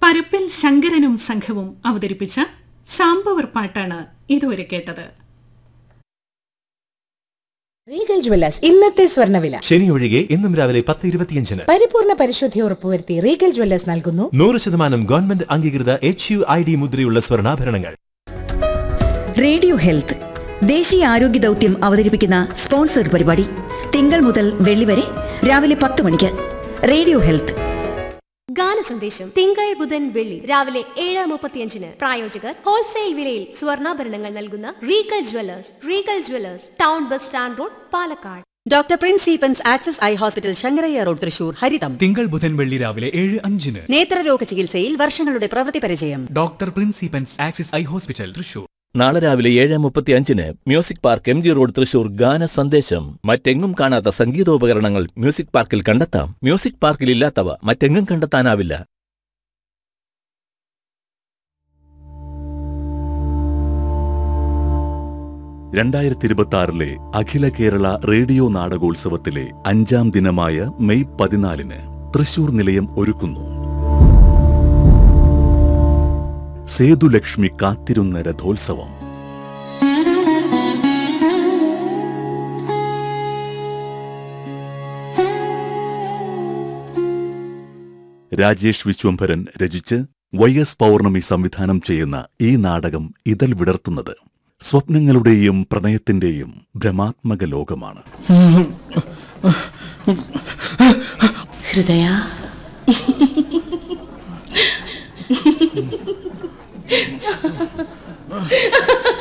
പരപ്പിൽ ശങ്കരനും സംഘവും അവതരിപ്പിച്ച സാമ്പവർ പാട്ടാണ് ഇതുവരെ കേട്ടത് റീഗൽ ജ്വല്ലേഴ്സ് ഇന്നത്തെ സ്വർണ്ണവില ശനി ഒഴികെ ഇന്നും രാവിലെ പത്ത് ഇരുപത്തിയഞ്ചിന് പരിപൂർണ പരിശുദ്ധി ഉറപ്പുവരുത്തി റീഗൽ ജ്വല്ലേഴ്സ് നൽകുന്നു നൂറ് ശതമാനം ഗവൺമെന്റ് അംഗീകൃത എച്ച് യു ഐ ഡി മുദ്രയുള്ള സ്വർണ്ണാഭരണങ്ങൾ റേഡിയോ ഹെൽത്ത് ദേശീയ ആരോഗ്യ ദൗത്യം അവതരിപ്പിക്കുന്ന സ്പോൺസർഡ് പരിപാടി തിങ്കൾ മുതൽ വെള്ളി വരെ രാവിലെ പത്ത് മണിക്ക് റേഡിയോ ഹെൽത്ത് ഗാന സന്ദേശം തിങ്കൾ ബുധൻ വെള്ളി രാവിലെ ഏഴ് മുപ്പത്തിയഞ്ചിന് പ്രായോജകർ ഹോൾസെയിൽ വിലയിൽ സ്വർണ്ണാഭരണങ്ങൾ നൽകുന്ന Regal Jewellers Regal Jewellers town bus stand road Palakkad doctor prince സീപ്പൻസ് access eye hospital Sankaraiyya road Thrissur ഹരിതം തിങ്കൾ ബുധൻ വെള്ളി രാവിലെ ഏഴ് അഞ്ചിന് നേത്രരോഗ ചികിത്സയിൽ വർഷങ്ങളുടെ പ്രവൃത്തി പരിചയം ഡോക്ടർ പ്രിൻസിപ്പൻസ് ആക്സിസ് ഐ ഹോസ്പിറ്റൽ തൃശൂർ നാളെ രാവിലെ ഏഴ് മുപ്പത്തി അഞ്ചിന് music park M G road Thrissur ഗാന സന്ദേശം മറ്റെങ്ങും കാണാത്ത സംഗീതോപകരണങ്ങൾ മ്യൂസിക് പാർക്കിൽ കണ്ടെത്താം മ്യൂസിക് പാർക്കിൽ ഇല്ലാത്തവ മറ്റെങ്ങും കണ്ടെത്താനാവില്ല രണ്ടായിരത്തി ഇരുപത്തി ആറിലെ അഖില കേരള റേഡിയോ നാടകോത്സവത്തിലെ അഞ്ചാം ദിനമായ മെയ് പതിനാലിന് തൃശൂർ നിലയം ഒരുക്കുന്നു സേതുലക്ഷ്മി കാത്തിരുന്ന രഥോത്സവം രാജേഷ് വിശ്വംഭരൻ രചിച്ച് വൈ എസ് പൗർണമി സംവിധാനം ചെയ്യുന്ന ഈ നാടകം ഇതൽ വിടർത്തുന്നത് സ്വപ്നങ്ങളുടെയും പ്രണയത്തിന്റെയും ഭ്രമാത്മക ലോകമാണ് ഹൃദയ